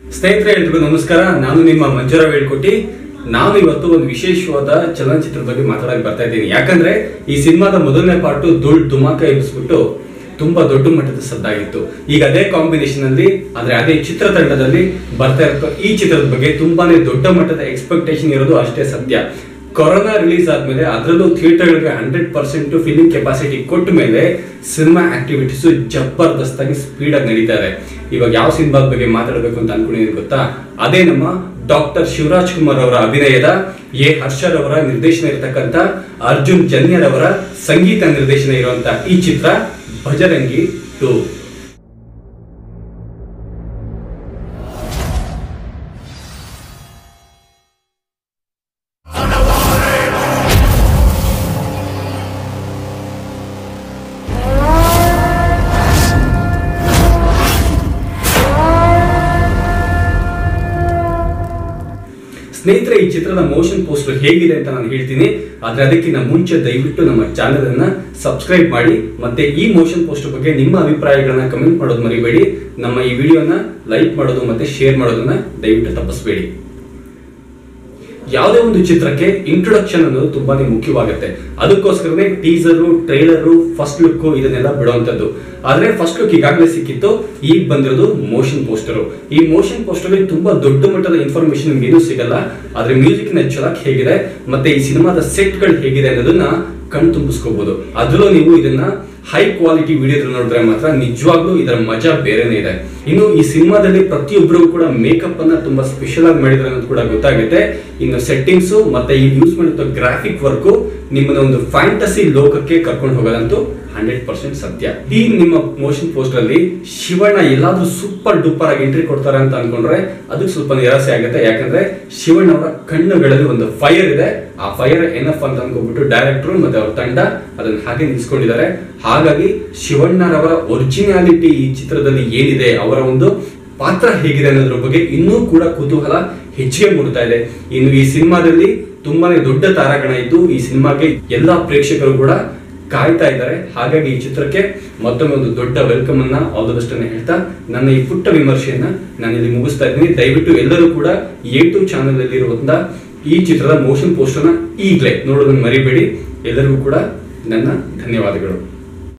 ಸ್ನೇಹಿತರೆ ಎಲ್ರಿಗೂ ನಮಸ್ಕಾರ ನಾನು ನಿಮ್ಮ ಮಂಜುರಾವ್ ಹೇಳ್ಕೊಟ್ಟಿ ನಾನು ಇವತ್ತು ಒಂದು ವಿಶೇಷವಾದ ಚಲನಚಿತ್ರದ ಬಗ್ಗೆ ಮಾತಾಡಕ್ ಬರ್ತಾ ಇದ್ದೀನಿ ಯಾಕಂದ್ರೆ ಈ ಸಿನಿಮಾದ ಮೊದಲನೇ ಪಾರ್ಟು ಧೂಳ್ ಧುಮಾಕ ಎಬ್ಬಿಸ್ಬಿಟ್ಟು ತುಂಬಾ ದೊಡ್ಡ ಮಟ್ಟದ ಸದ್ದಾಗಿತ್ತು ಈಗ ಅದೇ ಕಾಂಬಿನೇಷನ್ ಅಲ್ಲಿ ಆದ್ರೆ ಅದೇ ಚಿತ್ರತಂಡದಲ್ಲಿ ಬರ್ತಾ ಇರೋ ಈ ಚಿತ್ರದ ಬಗ್ಗೆ ತುಂಬಾನೇ ದೊಡ್ಡ ಮಟ್ಟದ ಎಕ್ಸ್ಪೆಕ್ಟೇಷನ್ ಇರೋದು ಅಷ್ಟೇ ಸತ್ಯ ಕೊರೋನಾ ರಿಲೀಸ್ ಆದ್ಮೇಲೆ ಅದರಲ್ಲೂ ಥಿಯೇಟರ್ಗಳಿಗೆ ಹಂಡ್ರೆಡ್ ಪರ್ಸೆಂಟ್ ಫಿಲಿಂ ಕೆಪಾಸಿಟಿ ಕೊಟ್ಟ ಮೇಲೆ ಸಿನಿಮಾ ಆಕ್ಟಿವಿಟೀಸ್ ಜಬರ್ದಸ್ತ್ ಆಗಿ ಸ್ಪೀಡ್ ಆಗಿ ನಡೀತಾ ಇದೆ ಇವಾಗ ಯಾವ ಸಿನಿಮಾದ ಬಗ್ಗೆ ಮಾತಾಡಬೇಕು ಅಂತ ಅನ್ಕೊಂಡಿದ್ದೀನಿ ಗೊತ್ತಾ ಅದೇ ನಮ್ಮ ಡಾಕ್ಟರ್ ಶಿವರಾಜ್ ಕುಮಾರ್ ಅವರ ಅಭಿನಯದ ಎ ಹರ್ಷರ್ ಅವರ ನಿರ್ದೇಶನ ಇರತಕ್ಕಂತ ಅರ್ಜುನ್ ಜನ್ಯರ್ ಅವರ ಸಂಗೀತ ನಿರ್ದೇಶನ ಇರುವಂತ ಈ ಚಿತ್ರ ಭಜರಂಗಿ ಟೂ ಸ್ನೇಹಿತರೆ ಈ ಚಿತ್ರದ ಮೋಷನ್ ಪೋಸ್ಟರ್ ಹೇಗಿದೆ ಅಂತ ನಾನು ಹೇಳ್ತೀನಿ ಆದ್ರೆ ಅದಕ್ಕಿಂತ ಮುಂಚೆ ದಯವಿಟ್ಟು ನಮ್ಮ ಚಾನೆಲ್ ಅನ್ನ ಸಬ್ಸ್ಕ್ರೈಬ್ ಮಾಡಿ ಮತ್ತೆ ಈ ಮೋಷನ್ ಪೋಸ್ಟರ್ ಬಗ್ಗೆ ನಿಮ್ಮ ಅಭಿಪ್ರಾಯಗಳನ್ನ ಕಮೆಂಟ್ ಮಾಡೋದು ಮರಿಬೇಡಿ ನಮ್ಮ ಈ ವಿಡಿಯೋನ ಲೈಕ್ ಮಾಡೋದು ಮತ್ತೆ ಶೇರ್ ಮಾಡೋದನ್ನ ದಯವಿಟ್ಟು ತಪ್ಪಿಸಬೇಡಿ ಯಾವುದೇ ಒಂದು ಚಿತ್ರಕ್ಕೆ ಇಂಟ್ರೊಡಕ್ಷನ್ ಅನ್ನೋದು ತುಂಬಾನೇ ಮುಖ್ಯವಾಗುತ್ತೆ ಅದಕ್ಕೋಸ್ಕರನೇ ಟೀಸರು ಟ್ರೈಲರು ಫಸ್ಟ್ ಲುಕ್ ಇದನ್ನೆಲ್ಲ ಬಿಡುವಂತದ್ದು ಆದ್ರೆ ಫಸ್ಟ್ ಲುಕ್ ಈಗಾಗಲೇ ಸಿಕ್ಕಿತ್ತು ಈಗ ಬಂದಿರೋದು ಮೋಷನ್ ಪೋಸ್ಟರ್ ಈ ಮೋಷನ್ ಪೋಸ್ಟರ್ ಅಲ್ಲಿ ತುಂಬಾ ದೊಡ್ಡ ಮಟ್ಟದ ಇನ್ಫಾರ್ಮೇಶನ್ ನಿಮ್ಗೆ ಏನೂ ಸಿಗಲ್ಲ ಆದ್ರೆ ಮ್ಯೂಸಿಕ್ ನ ಚಲಕ್ ಹೇಗಿದೆ ಮತ್ತೆ ಈ ಸಿನಿಮಾದ ಸೆಟ್ ಗಳು ಹೇಗಿದೆ ಅನ್ನೋದನ್ನ ಕಣ್ ತುಂಬಿಸ್ಕೋಬಹುದು ಅದ್ರಲ್ಲೂ ನೀವು ಇದನ್ನ ಹೈ ಕ್ವಾಲಿಟಿ ವಿಡಿಯೋ ನೋಡಿದ್ರೆ ಮಾತ್ರ ನಿಜವಾಗ್ಲೂ ಇದರ ಮಜಾ ಬೇರೆನೇ ಇದೆ ಇನ್ನು ಈ ಸಿನಿಮಾದಲ್ಲಿ ಪ್ರತಿಯೊಬ್ಬರಿಗೂ ಕೂಡ ಮೇಕಪ್ ಅನ್ನ ತುಂಬಾ ಸ್ಪೆಷಲ್ ಆಗಿ ಮಾಡಿದ್ರೆ ಅನ್ನೋದು ಕೂಡ ಗೊತ್ತಾಗುತ್ತೆ ಇನ್ನು ಸೆಟ್ಟಿಂಗ್ಸ್ ಮತ್ತೆ ಈ ಯೂಸ್ ಮಾಡಿದ ಗ್ರಾಫಿಕ್ ವರ್ಕ್ ನಿಮ್ಮನ್ನ ಒಂದು ಫ್ಯಾಂಟಸಿ ಲೋಕಕ್ಕೆ ಕರ್ಕೊಂಡು ಹೋಗೋದಂತೂ ಹಂಡ್ರೆಡ್ ಪರ್ಸೆಂಟ್ ಸತ್ಯ ಈ ನಿಮ್ಮ ಮೋಷನ್ ಪೋಸ್ಟರ್ ಅಲ್ಲಿ ಶಿವಣ್ಣ ಎಲ್ಲಾದ್ರೂ ಸೂಪರ್ ಡೂಪರ್ ಆಗಿ ಎಂಟ್ರಿ ಕೊಡ್ತಾರೆ ಅಂತ ಅನ್ಕೊಂಡ್ರೆ ಅದಕ್ಕೆ ಸ್ವಲ್ಪ ನಿರಾಸೆ ಆಗುತ್ತೆ ಯಾಕಂದ್ರೆ ಶಿವಣ್ಣ ಅವರ ಕಣ್ಣುಗಳಲ್ಲಿ ಒಂದು ಫೈರ್ ಇದೆ ಆ ಫೈರ್ ಏನಪ್ಪ ಅಂತ ಅನ್ಕೊಂಡ್ಬಿಟ್ಟು ಡೈರೆಕ್ಟರ್ ಮತ್ತೆ ಅವ್ರ ತಂಡ ಅದನ್ನ ಹಾಗೆ ನಿಲ್ಸ್ಕೊಂಡಿದ್ದಾರೆ ಹಾಗಾಗಿ ಶಿವಣ್ಣರವರ ಒರಿಜಿನಾಲಿಟಿ ಈ ಚಿತ್ರದಲ್ಲಿ ಏನಿದೆ ಅವರ ಒಂದು ಪಾತ್ರ ಹೇಗಿದೆ ಅನ್ನೋದ್ರ ಬಗ್ಗೆ ಇನ್ನೂ ಕೂಡ ಕುತೂಹಲ ಹೆಚ್ಚಿಗೆ ಮೂಡ್ತಾ ಇದೆ ಇನ್ನು ಈ ಸಿನಿಮಾದಲ್ಲಿ ತುಂಬಾನೇ ದೊಡ್ಡ ತಾರಾಗಣ ಇದ್ದು ಈ ಸಿನಿಮಾಗೆ ಎಲ್ಲಾ ಪ್ರೇಕ್ಷಕರು ಕೂಡ ಕಾಯ್ತಾ ಇದ್ದಾರೆ ಹಾಗಾಗಿ ಈ ಚಿತ್ರಕ್ಕೆ ಮತ್ತೊಮ್ಮೆ ಒಂದು ದೊಡ್ಡ ವೆಲ್ಕಮ್ ಅನ್ನ ಆಲ್ ದ ಬೆಸ್ಟ್ ಅನ್ನ ಹೇಳ್ತಾ ನನ್ನ ಈ ಪುಟ್ಟ ವಿಮರ್ಶೆಯನ್ನ ನಾನು ಇಲ್ಲಿ ಮುಗಿಸ್ತಾ ಇದ್ದೀನಿ ದಯವಿಟ್ಟು ಎಲ್ಲರೂ ಕೂಡ ಎ ಟು ಚಾನಲ್ ಅಲ್ಲಿ ಇರುವಂತಹ ಈ ಚಿತ್ರದ ಮೋಷನ್ ಪೋಸ್ಟರ್ನ ಈಗಲೇ ನೋಡೋದನ್ನ ಮರಿಬೇಡಿ ಎಲ್ಲರಿಗೂ ಕೂಡ ನನ್ನ ಧನ್ಯವಾದಗಳು